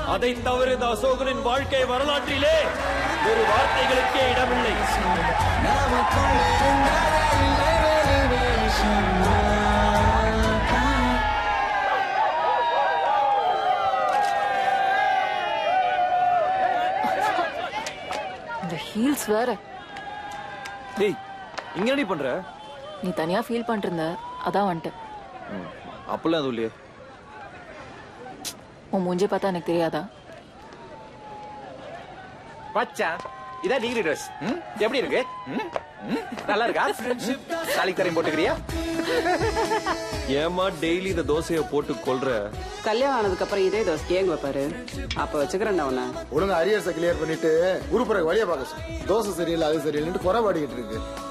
அதை தவிர இந்த அசோகனின் வாழ்க்கை வரலாற்றிலே ஒரு வார்த்தைகளுக்கே இடமில்லை இந்த ஹீல்ஸ் வேற டேய் இங்க என்னடி பண்ற நீ தனியா ஃபீல் பண்ணிட்டு இருந்த அதான் வந்துட்டேன் அப்பெல்லாம் எதுவும் இல்லையே உன் மூஞ்சி பார்த்தா எனக்கு தெரியாதா மச்சான் இதான் டிகிரி ட்ரெஸ் எப்படி இருக்கு ம்? ம்? நல்லா இருக்கா நாளைக்கு தரையும் போட்டுக்கிறியா ஏமா டெய்லி இந்த தோசையை போட்டு கொல்ற கல்யாணம் ஆனதுக்கு அப்புறம் இதே தோசை கேங்க வைப்பாரு அப்ப வச்சுக்கிறேன் உன்ன ஒழுங்கா அரியர்ஸை கிளியர் பண்ணிட்டு உருப்புற வழியை பார்க்க சொல்லு. தோசை சரியில்லை அது சரியில்லைன்னு குறை பாடிக்கிட்டு இருக்கு